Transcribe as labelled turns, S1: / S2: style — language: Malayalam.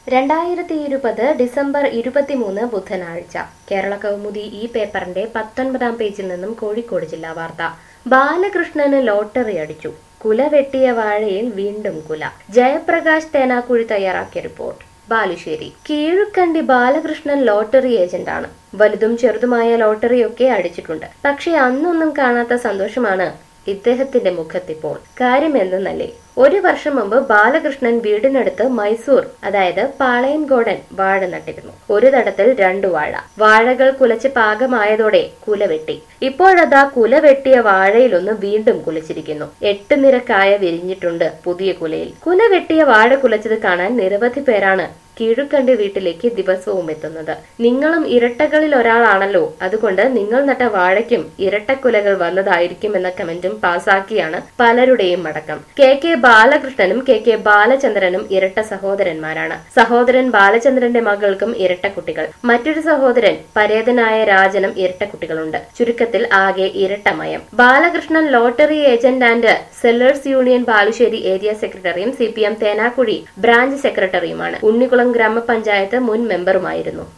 S1: രണ്ടായിരത്തി ഇരുപത് ഡിസംബർ ഇരുപത്തിമൂന്ന് ബുധനാഴ്ച കേരള കൗമുദി ഈ പേപ്പറിന്റെ പത്തൊൻപതാം പേജിൽ നിന്നും കോഴിക്കോട് ജില്ലാ വാർത്ത ബാലകൃഷ്ണന് ലോട്ടറി അടിച്ചു കുല വെട്ടിയ വാഴയിൽ വീണ്ടും കുല ജയപ്രകാശ് തേനാക്കുഴി തയ്യാറാക്കിയ റിപ്പോർട്ട് ബാലുശ്ശേരി കീഴുക്കണ്ടി ബാലകൃഷ്ണൻ ലോട്ടറി ഏജന്റാണ് വലുതും ചെറുതുമായ ലോട്ടറിയൊക്കെ അടിച്ചിട്ടുണ്ട് പക്ഷെ അന്നൊന്നും കാണാത്ത സന്തോഷമാണ് ഇദ്ദേഹത്തിന്റെ മുഖത്തിപ്പോൾ കാര്യം എന്തെന്നല്ലേ ഒരു വർഷം മുമ്പ് ബാലകൃഷ്ണൻ വീടിനടുത്ത് മൈസൂർ അതായത് പാളയൻകോടൻ വാഴ നട്ടിരുന്നു ഒരു തടത്തിൽ രണ്ടു വാഴ വാഴകൾ കുലച്ച് പാകമായതോടെ കുല വെട്ടി ഇപ്പോഴതാ കുല വെട്ടിയ വാഴയിലൊന്ന് വീണ്ടും കുലച്ചിരിക്കുന്നു എട്ട് നിരക്കായ വിരിഞ്ഞിട്ടുണ്ട് പുതിയ കുലയിൽ കുല വെട്ടിയ വാഴ കുലച്ചത് കാണാൻ നിരവധി പേരാണ് കീഴുക്കണ്ടി വീട്ടിലേക്ക് ദിവസവും എത്തുന്നത് നിങ്ങളും ഇരട്ടകളിൽ ഒരാളാണല്ലോ അതുകൊണ്ട് നിങ്ങൾ നട്ട വാഴയ്ക്കും ഇരട്ടക്കുലകൾ വന്നതായിരിക്കും എന്ന കമന്റും പാസാക്കിയാണ് പലരുടെയും മടക്കം കെ കെ ബാലകൃഷ്ണനും കെ കെ ബാലചന്ദ്രനും ഇരട്ട സഹോദരന്മാരാണ് സഹോദരൻ ബാലചന്ദ്രന്റെ മകൾക്കും ഇരട്ടക്കുട്ടികൾ മറ്റൊരു സഹോദരൻ പരേതനായ രാജനും ഇരട്ടക്കുട്ടികളുണ്ട് ചുരുക്കത്തിൽ ആകെ ഇരട്ടമയം Balakrishnan lottery agent and sellers union Balussery area സെക്രട്ടറിയും C P M Thenakkuzhi branch സെക്രട്ടറിയുമാണ് ഉണ്ണികുളം ഗ്രാമപഞ്ചായത്ത് മുൻ മെമ്പറുമായിരുന്നു